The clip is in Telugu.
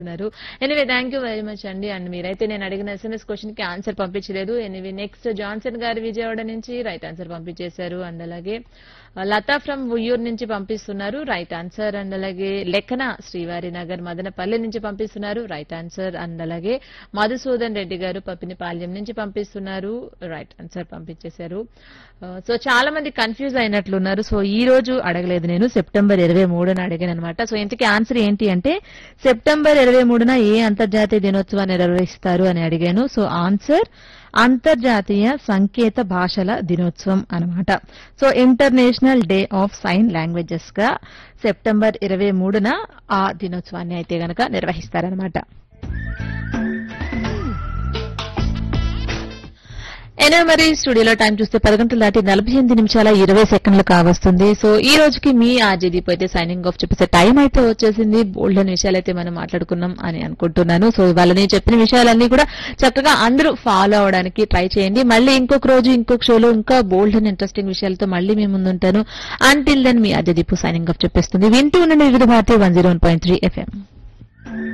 ఉన్నారు anyway thank you very much అండి అండ్ మీరైతే నేను అడిగిన ఎస్ఎంఎస్ క్వశ్చన్ కి ఆన్సర్ పంపించలేదు ఎనివే నెక్స్ట్ జాన్సన్ గారు విజయవాడ నుంచి రైట్ ఆన్సర్ పంపించేశారు అండ్ అలాగే ఆ, లతా ఫ్రమ్ ఉయ్యూరు నుంచి పంపిస్తున్నారు రైట్ ఆన్సర్ అండ్ అలాగే లెక్కన శ్రీవారి నగర్ మదనపల్లి నుంచి పంపిస్తున్నారు రైట్ ఆన్సర్ అండ్ అలాగే మధుసూదన్ రెడ్డి గారు పప్పినిపాల్యం నుంచి పంపిస్తున్నారు రైట్ ఆన్సర్ పంపించేశారు ఆ, సో చాలా మంది కన్ఫ్యూజ్ అయినట్లున్నారు సో ఈ రోజు అడగలేదు నేను సెప్టెంబర్ ఇరవై మూడున అడిగాను అనమాట సో ఇంతకీ ఆన్సర్ ఏంటి అంటే సెప్టెంబర్ ఇరవై మూడున ఏ అంతర్జాతీయ దినోత్సవాన్ని నిర్వహిస్తారు అని అడిగాను సో ఆన్సర్ అంతర్జాతీయ సంకేత భాషల దినోత్సవం అన్నమాట so international day of sign languages గా సెప్టెంబర్ ఇరవై మూడున ఆ దినోత్సవాన్ని అయితే గనక నిర్వహిస్తారనమాట ఎనో మరి స్టూడియోలో టైం చూస్తే పది గంటలు దాటి నలభై ఎనిమిది నిమిషాల ఇరవై సెకండ్లు కావస్తుంది సో ఈ రోజుకి మీ ఆర్జేదీప్ అయితే సైనింగ్ ఆఫ్ చెప్పేసే టైం అయితే వచ్చేసింది బోల్డ్ అనే విషయాలు అయితే మనం మాట్లాడుకున్నాం అని అనుకుంటున్నాను సో ఇవాళ నేను చెప్పిన విషయాలన్నీ కూడా చక్కగా అందరూ ఫాలో అవడానికి ట్రై చేయండి మళ్ళీ ఇంకొక రోజు ఇంకొక షోలో ఇంకా బోల్డ్ అండ్ ఇంట్రెస్టింగ్ విషయాలతో మళ్ళీ మీ ముందుంటాను అంటిల్ దెన్ మీ ఆర్జేదీప్ సైనింగ్ ఆఫ్ చెప్పేస్తుంది వింటూ ఉండండి వివిధ Bharati one zero one point three FM